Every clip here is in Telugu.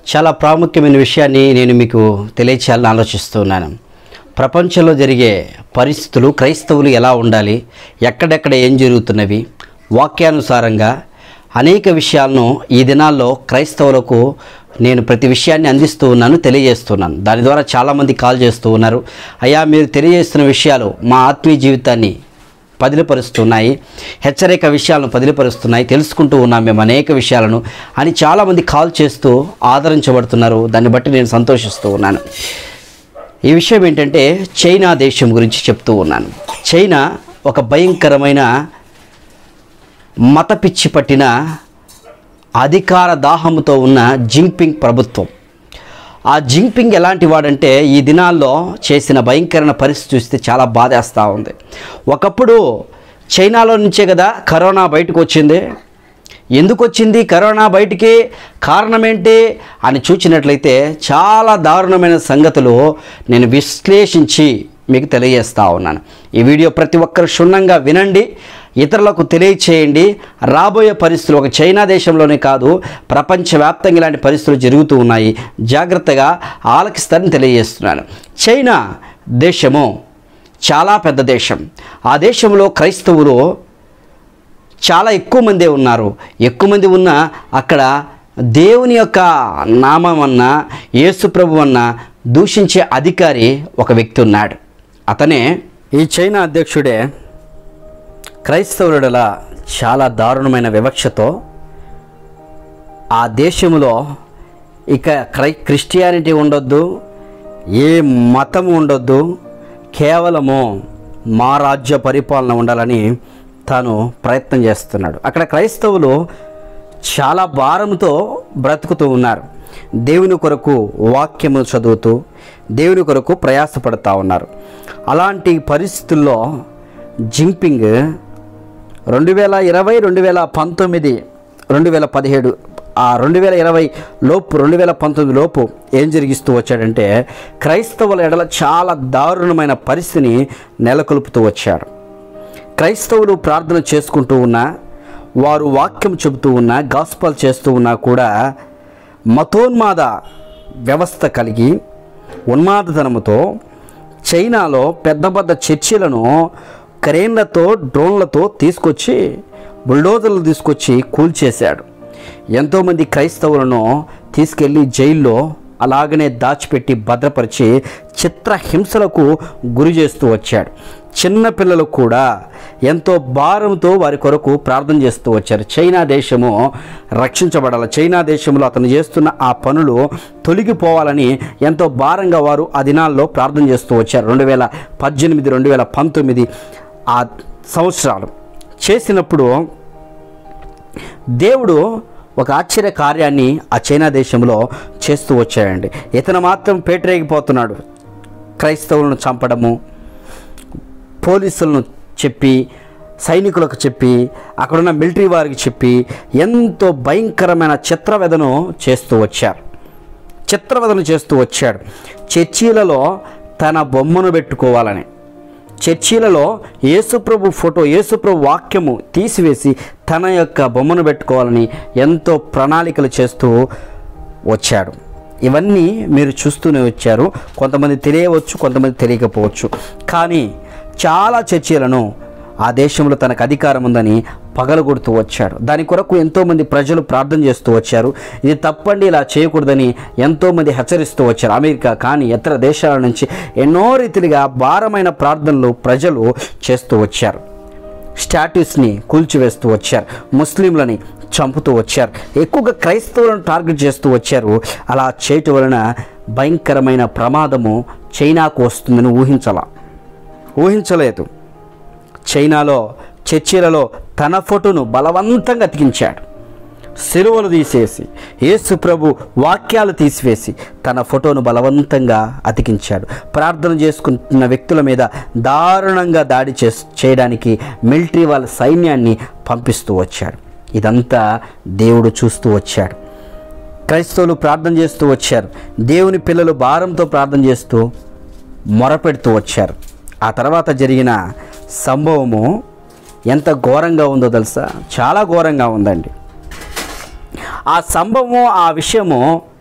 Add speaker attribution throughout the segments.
Speaker 1: చాలా ప్రాముఖ్యమైన విషయాన్ని నేను మీకు తెలియచేయాలని ఆలోచిస్తున్నాను ప్రపంచంలో జరిగే పరిస్థితులు క్రైస్తవులు ఎలా ఉండాలి ఎక్కడెక్కడ ఏం జరుగుతున్నవి వాక్యానుసారంగా అనేక విషయాలను ఈ దినాల్లో క్రైస్తవులకు నేను ప్రతి విషయాన్ని అందిస్తూ ఉన్నాను తెలియజేస్తున్నాను దాని ద్వారా చాలామంది కాల్ చేస్తూ ఉన్నారు అయ్యా మీరు తెలియజేస్తున్న విషయాలు మా ఆత్మీయ జీవితాన్ని పదిలిపరుస్తున్నాయి హెచ్చరిక విషయాలను పదిలిపరుస్తున్నాయి తెలుసుకుంటూ ఉన్నాం మేము అనేక విషయాలను అని చాలామంది కాల్ చేస్తూ ఆదరించబడుతున్నారు దాన్ని బట్టి నేను సంతోషిస్తూ ఉన్నాను ఈ విషయం ఏంటంటే చైనా దేశం గురించి చెప్తూ ఉన్నాను చైనా ఒక భయంకరమైన మత పిచ్చి పట్టిన అధికార దాహముతో ఉన్న జింపింగ్ ప్రభుత్వం ఆ జింపింగ్ ఎలాంటి వాడంటే ఈ దినాల్లో చేసిన భయంకరమైన పరిస్థితి చూస్తే చాలా బాధేస్తూ ఉంది ఒకప్పుడు చైనాలో నుంచే కదా కరోనా బయటకు వచ్చింది ఎందుకు వచ్చింది కరోనా బయటికి కారణం ఏంటి అని చూచినట్లయితే చాలా దారుణమైన సంగతులు నేను విశ్లేషించి మీకు తెలియజేస్తా ఉన్నాను ఈ వీడియో ప్రతి ఒక్కరు క్షుణ్ణంగా వినండి ఇతరులకు తెలియచేయండి రాబోయే పరిస్థితులు ఒక చైనా దేశంలోనే కాదు ప్రపంచవ్యాప్తంగా ఇలాంటి పరిస్థితులు జరుగుతూ ఉన్నాయి జాగ్రత్తగా ఆలకిస్తారని తెలియజేస్తున్నాను చైనా దేశము చాలా పెద్ద దేశం ఆ దేశంలో క్రైస్తవులు చాలా ఎక్కువ మందే ఉన్నారు ఎక్కువ మంది ఉన్న అక్కడ దేవుని యొక్క నామం అన్న యేసుప్రభు అన్న దూషించే అధికారి ఒక వ్యక్తి ఉన్నాడు అతనే ఈ చైనా అధ్యక్షుడే క్రైస్తవుల చాలా దారుణమైన వివక్షతో ఆ దేశంలో ఇక క్రై క్రిస్టియానిటీ ఉండొద్దు ఏ మతం ఉండొద్దు కేవలము మా రాజ్య పరిపాలన ఉండాలని తాను ప్రయత్నం చేస్తున్నాడు అక్కడ క్రైస్తవులు చాలా భారంతో బ్రతుకుతూ ఉన్నారు దేవుని కొరకు వాక్యము చదువుతూ దేవుని కొరకు ప్రయాసపడుతూ ఉన్నారు అలాంటి పరిస్థితుల్లో జింపింగ్ రెండు వేల ఇరవై రెండు వేల పంతొమ్మిది రెండు వేల పదిహేడు ఆ రెండు వేల ఇరవై లోపు రెండు వేల పంతొమ్మిది లోపు ఏం జరిగిస్తూ వచ్చాడంటే క్రైస్తవుల ఎడల చాలా దారుణమైన పరిస్థితిని నెలకొల్పుతూ వచ్చాడు క్రైస్తవులు ప్రార్థన చేసుకుంటూ ఉన్నా వారు వాక్యం చెబుతూ ఉన్నా గాస్పల్ చేస్తూ ఉన్నా కూడా మతోన్మాద వ్యవస్థ కలిగి ఉన్మాదతనముతో చైనాలో పెద్ద పెద్ద చర్చిలను క్రేన్లతో డ్రోన్లతో తీసుకొచ్చి బుల్డోజర్లు తీసుకొచ్చి కూల్చేశాడు ఎంతోమంది క్రైస్తవులను తీసుకెళ్ళి జైల్లో అలాగనే దాచిపెట్టి భద్రపరిచి చిత్రహింసలకు గురి చేస్తూ వచ్చాడు చిన్న పిల్లలు కూడా ఎంతో భారంతో వారి కొరకు ప్రార్థన చేస్తూ వచ్చారు చైనా దేశము రక్షించబడాలి చైనా దేశంలో అతను చేస్తున్న ఆ పనులు తొలగిపోవాలని ఎంతో భారంగా వారు ఆ దినాల్లో ప్రార్థన చేస్తూ వచ్చారు రెండు వేల పద్దెనిమిది రెండు వేల పంతొమ్మిది ఆ సంవత్సరాలు చేసినప్పుడు దేవుడు ఒక ఆశ్చర్య కార్యాన్ని ఆ చైనా దేశంలో చేస్తూ వచ్చాడండి ఇతను మాత్రం పేటరేగిపోతున్నాడు క్రైస్తవులను చంపడము పోలీసులను చెప్పి సైనికులకు చెప్పి అక్కడున్న మిలిటరీ వారికి చెప్పి ఎంతో భయంకరమైన చిత్రవేదను చేస్తూ వచ్చారు చిత్రవదన చేస్తూ వచ్చాడు చర్చీలలో తన బొమ్మను పెట్టుకోవాలని చర్చీలలో యేసుప్రభు ఫోటో యేసుప్రభు వాక్యము తీసివేసి తన యొక్క బొమ్మను పెట్టుకోవాలని ఎంతో ప్రణాళికలు చేస్తూ వచ్చాడు ఇవన్నీ మీరు చూస్తూనే వచ్చారు కొంతమంది తెలియవచ్చు కొంతమంది తెలియకపోవచ్చు కానీ చాలా చర్చీలను ఆ దేశంలో తనకు అధికారం ఉందని పగలగొడుతూ వచ్చాడు దాని కొరకు ఎంతోమంది ప్రజలు ప్రార్థన చేస్తూ వచ్చారు ఇది తప్పండి ఇలా చేయకూడదని ఎంతోమంది హెచ్చరిస్తూ వచ్చారు అమెరికా కానీ ఇతర దేశాల నుంచి ఎన్నో రీతిలుగా భారమైన ప్రార్థనలు ప్రజలు చేస్తూ వచ్చారు స్టాట్యూస్ని కూల్చివేస్తూ వచ్చారు ముస్లింలని చంపుతూ వచ్చారు ఎక్కువగా క్రైస్తవులను టార్గెట్ చేస్తూ వచ్చారు అలా చేయటం వలన భయంకరమైన ప్రమాదము చైనాకు వస్తుందని ఊహించాల ఊహించలేదు చైనాలో చర్చిలలో తన ఫోటోను బలవంతంగా అతికించాడు సిలువలు తీసేసి యేసు ప్రభు వాక్యాలు తీసివేసి తన ఫోటోను బలవంతంగా అతికించాడు ప్రార్థన చేసుకుంటున్న వ్యక్తుల మీద దారుణంగా దాడి చే చేయడానికి మిలిటరీ వాళ్ళ సైన్యాన్ని పంపిస్తూ వచ్చాడు ఇదంతా దేవుడు చూస్తూ వచ్చాడు క్రైస్తవులు ప్రార్థన చేస్తూ వచ్చారు దేవుని పిల్లలు భారంతో ప్రార్థన చేస్తూ మొరపెడుతూ వచ్చారు ఆ తర్వాత జరిగిన సంభవము ఎంత ఘోరంగా ఉందో తెలుసా చాలా ఘోరంగా ఉందండి ఆ సంభవము ఆ విషయము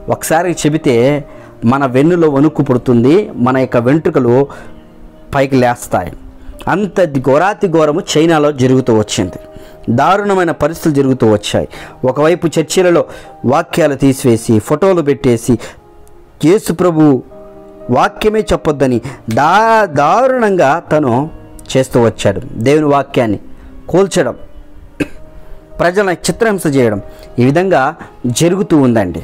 Speaker 1: ఒకసారి చెబితే మన వెన్నులో వణుకు పుడుతుంది మన యొక్క వెంట్రుకలు పైకి లేస్తాయి అంత ఘోరాతి ఘోరము చైనాలో జరుగుతూ వచ్చింది దారుణమైన పరిస్థితులు జరుగుతూ వచ్చాయి ఒకవైపు చర్చిలలో వాక్యాలు తీసివేసి ఫోటోలు పెట్టేసి యేసు ప్రభు వాక్యమే చెప్పొద్దని దా దారుణంగా తను చేస్తూ వచ్చాడు దేవుని వాక్యాన్ని కూల్చడం ప్రజలను చిత్రహింస చేయడం ఈ విధంగా జరుగుతూ ఉందండి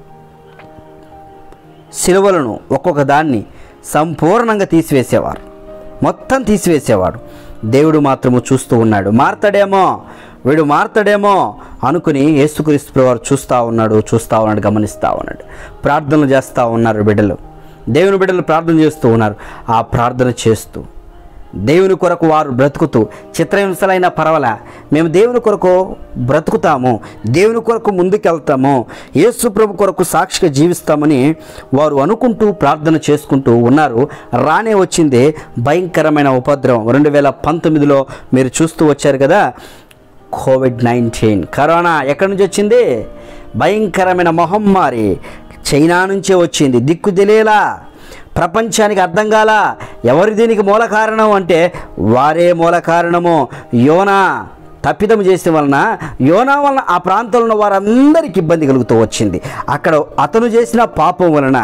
Speaker 1: సిలువలను ఒక్కొక్క దాన్ని సంపూర్ణంగా తీసివేసేవారు మొత్తం తీసివేసేవాడు దేవుడు మాత్రము చూస్తూ ఉన్నాడు మారతాడేమో వీడు మారతాడేమో అనుకుని యేసుక్రీస్తు వారు చూస్తూ ఉన్నాడు చూస్తూ ఉన్నాడు గమనిస్తూ ఉన్నాడు ప్రార్థనలు చేస్తూ ఉన్నారు బిడ్డలు దేవుని బిడ్డలు ప్రార్థన చేస్తూ ఉన్నారు ఆ ప్రార్థన చేస్తూ దేవుని కొరకు వారు బ్రతుకుతూ చిత్రహింసలైన పర్వాల మేము దేవుని కొరకు బ్రతుకుతాము దేవుని కొరకు ముందుకెళ్తాము యేసు ప్రభు కొరకు సాక్షిగా జీవిస్తామని వారు అనుకుంటూ ప్రార్థన చేసుకుంటూ ఉన్నారు రానే వచ్చిందే భయంకరమైన ఉపద్రవం రెండు వేల పంతొమ్మిదిలో మీరు చూస్తూ వచ్చారు కదా కోవిడ్ నైన్టీన్ కరోనా ఎక్కడి నుంచి వచ్చింది భయంకరమైన మహమ్మారి చైనా నుంచే వచ్చింది దిక్కు తెలియలా ప్రపంచానికి అర్థం కాల ఎవరి దీనికి మూల కారణం అంటే వారే మూల కారణము యోనా తప్పిదం చేసిన వలన యోనా వలన ఆ ప్రాంతంలో ఉన్న వారందరికీ ఇబ్బంది కలుగుతూ వచ్చింది అక్కడ అతను చేసిన పాపం వలన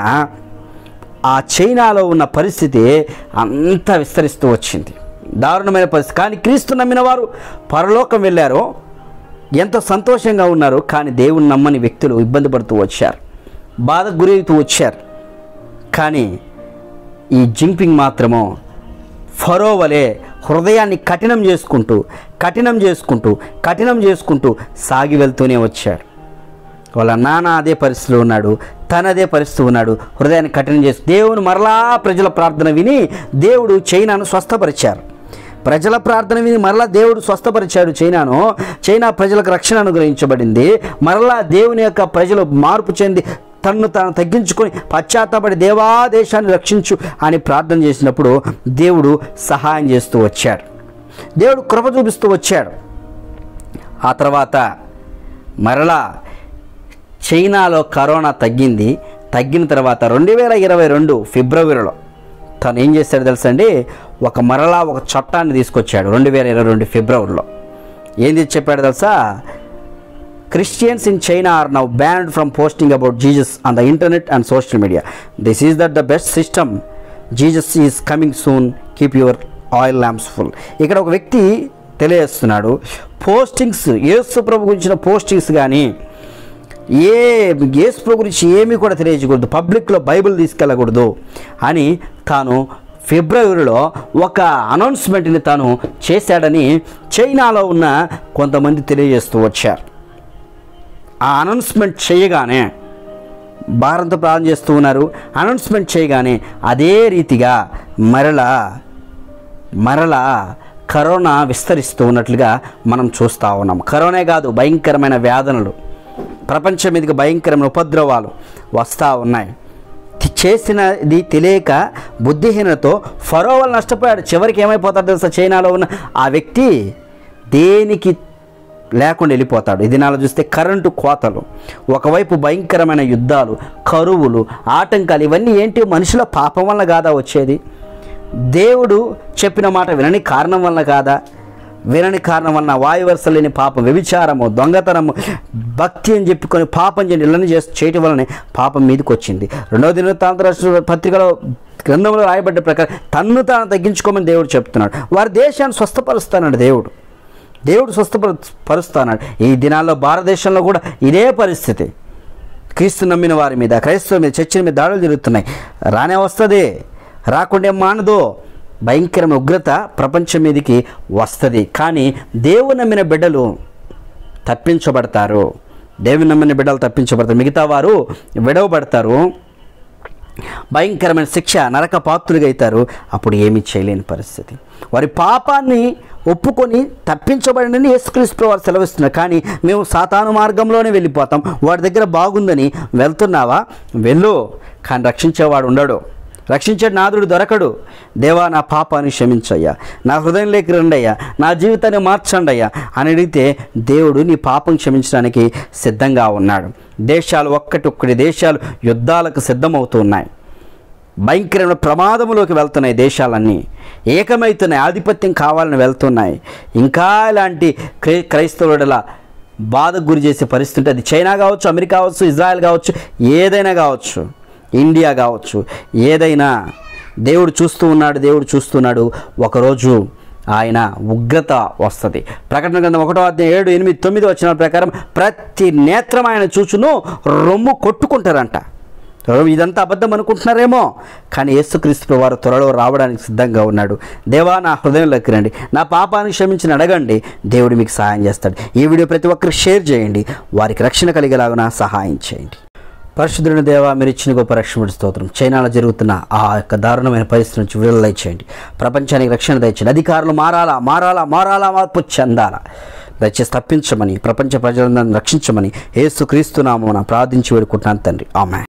Speaker 1: ఆ చైనాలో ఉన్న పరిస్థితి అంతా విస్తరిస్తూ వచ్చింది దారుణమైన పరిస్థితి కానీ క్రీస్తు నమ్మిన వారు పరలోకం వెళ్ళారు ఎంతో సంతోషంగా ఉన్నారు కానీ దేవుని నమ్మని వ్యక్తులు ఇబ్బంది పడుతూ వచ్చారు బాధకు గురవుతూ వచ్చారు కానీ ఈ జింపింగ్ మాత్రము ఫరో వలె హృదయాన్ని కఠినం చేసుకుంటూ కఠినం చేసుకుంటూ కఠినం చేసుకుంటూ సాగి వెళ్తూనే వచ్చాడు వాళ్ళ నాన్న అదే పరిస్థితిలో ఉన్నాడు తన అదే పరిస్థితి ఉన్నాడు హృదయాన్ని కఠినం చేసి దేవుని మరలా ప్రజల ప్రార్థన విని దేవుడు చైనాను స్వస్థపరిచారు ప్రజల ప్రార్థన విని మరలా దేవుడు స్వస్థపరిచాడు చైనాను చైనా ప్రజలకు రక్షణ అనుగ్రహించబడింది మరలా దేవుని యొక్క ప్రజలు మార్పు చెంది తన్ను తాను తగ్గించుకొని పశ్చాత్తాపడి దేవా దేశాన్ని రక్షించు అని ప్రార్థన చేసినప్పుడు దేవుడు సహాయం చేస్తూ వచ్చాడు దేవుడు కృప చూపిస్తూ వచ్చాడు ఆ తర్వాత మరలా చైనాలో కరోనా తగ్గింది తగ్గిన తర్వాత రెండు వేల ఇరవై రెండు ఫిబ్రవరిలో తను ఏం చేశాడు తెలుసండి ఒక మరలా ఒక చట్టాన్ని తీసుకొచ్చాడు రెండు వేల ఇరవై రెండు ఫిబ్రవరిలో ఏంది చెప్పాడు తెలుసా Christians in China are now banned from posting about Jesus on the internet and social media this is that the best system Jesus is coming soon keep your oil lamps full ఇక్కడ ఒక వ్యక్తి తెలియజేస్తున్నాడు పోస్టింగ్స్ యేసు ప్రభు గురించిన పోస్టింగ్స్ కానీ ఏ యేసు ప్రభు గురించి ఏమీ కూడా తెలియజేయకూడదు పబ్లిక్లో బైబిల్ తీసుకెళ్ళకూడదు అని తాను ఫిబ్రవరిలో ఒక అనౌన్స్మెంట్ని తాను చేశాడని చైనాలో ఉన్న కొంతమంది తెలియజేస్తూ వచ్చారు ఆ అనౌన్స్మెంట్ చేయగానే భారత ప్రార్థన చేస్తూ ఉన్నారు అనౌన్స్మెంట్ చేయగానే అదే రీతిగా మరలా మరలా కరోనా విస్తరిస్తూ ఉన్నట్లుగా మనం చూస్తూ ఉన్నాం కరోనే కాదు భయంకరమైన వేదనలు ప్రపంచం మీదకి భయంకరమైన ఉపద్రవాలు వస్తూ ఉన్నాయి తి- చేసినది తెలియక బుద్ధిహీనతో ఫరో వల్ల నష్టపోయాడు చివరికి ఏమైపోతాడు తెలుసా చైనాలో ఉన్న ఆ వ్యక్తి దేనికి లేకుండా వెళ్ళిపోతాడు ఈ దినాలు చూస్తే కరెంటు కోతలు ఒకవైపు భయంకరమైన యుద్ధాలు కరువులు ఆటంకాలు ఇవన్నీ ఏంటి మనుషుల పాపం వల్ల కాదా వచ్చేది దేవుడు చెప్పిన మాట వినని కారణం వల్ల కాదా వినని కారణం వలన వాయువరుస లేని పాపం వ్యభిచారము దొంగతనము భక్తి అని చెప్పుకొని పాపం చేయని ఇళ్ళని చేసి చేయటం వలనే పాపం మీదకి వచ్చింది రెండవ దినవృత్తాంతర పత్రికలో గ్రంథంలో రాయబడ్డ ప్రకారం తన్ను తాను తగ్గించుకోమని దేవుడు చెప్తున్నాడు వారి దేశాన్ని స్వస్థపరుస్తాడు దేవుడు దేవుడు స్వస్థపరు పరుస్తాడు ఈ దినాల్లో భారతదేశంలో కూడా ఇదే పరిస్థితి క్రీస్తు నమ్మిన వారి మీద క్రైస్తవుల మీద చర్చిల మీద దాడులు జరుగుతున్నాయి రానే వస్తుంది రాకుండా ఏం మానదు భయంకరమైన ఉగ్రత ప్రపంచం మీదకి వస్తుంది కానీ దేవుని నమ్మిన బిడ్డలు తప్పించబడతారు దేవుని నమ్మిన బిడ్డలు తప్పించబడతారు మిగతా వారు విడవబడతారు భయంకరమైన శిక్ష నరక పాత్రులుగా అవుతారు అప్పుడు ఏమీ చేయలేని పరిస్థితి వారి పాపాన్ని ఒప్పుకొని తప్పించబడినని యేసుక్రీస్తు వారు సెలవిస్తున్నారు కానీ మేము సాతాను మార్గంలోనే వెళ్ళిపోతాం వాడి దగ్గర బాగుందని వెళ్తున్నావా వెళ్ళు కానీ రక్షించేవాడు ఉండడు రక్షించే నాదుడు దొరకడు దేవా నా పాపాన్ని క్షమించయ్యా నా హృదయంలోకి రండయ్యా నా జీవితాన్ని మార్చండి అయ్యా అని అడిగితే దేవుడు నీ పాపం క్షమించడానికి సిద్ధంగా ఉన్నాడు దేశాలు ఒక్కటి ఒక్కటి దేశాలు యుద్ధాలకు సిద్ధమవుతూ ఉన్నాయి భయంకరమైన ప్రమాదములోకి వెళ్తున్నాయి దేశాలన్నీ ఏకమవుతున్నాయి ఆధిపత్యం కావాలని వెళ్తున్నాయి ఇంకా ఇలాంటి క్రై క్రైస్తవుల బాధకు గురి చేసే పరిస్థితి ఉంటే అది చైనా కావచ్చు అమెరికా కావచ్చు ఇజ్రాయెల్ కావచ్చు ఏదైనా కావచ్చు ఇండియా కావచ్చు ఏదైనా దేవుడు చూస్తూ ఉన్నాడు దేవుడు చూస్తున్నాడు ఒకరోజు ఆయన ఉగ్రత వస్తుంది ప్రకటన గ్రంథం ఒకటో అధ్యాయం ఏడు ఎనిమిది తొమ్మిది వచ్చిన ప్రకారం ప్రతి నేత్రం ఆయన చూచును రొమ్ము కొట్టుకుంటారంట ఎవరో ఇదంతా అబద్ధం అనుకుంటున్నారేమో కానీ యేసుక్రీస్తు వారు త్వరలో రావడానికి సిద్ధంగా ఉన్నాడు దేవా నా హృదయంలోకి రండి నా పాపాన్ని క్షమించిన అడగండి దేవుడు మీకు సహాయం చేస్తాడు ఈ వీడియో ప్రతి ఒక్కరు షేర్ చేయండి వారికి రక్షణ కలిగేలాగా సహాయం చేయండి పరిశుద్ధుని దేవ మీరు ఇచ్చిన గొప్ప రక్షణ స్తోత్రం చైనాలో జరుగుతున్న ఆ యొక్క దారుణమైన పరిస్థితి నుంచి విడుదల ఇచ్చేయండి ప్రపంచానికి రక్షణ దయచేయండి అధికారులు మారాలా మారాలా మారాలా మార్పు చెందాలా దయచేసి తప్పించమని ప్రపంచ ప్రజలందరిని రక్షించమని యేసు క్రీస్తు నామమున ప్రార్థించి వేడుకుంటున్నాను తండ్రి ఆమె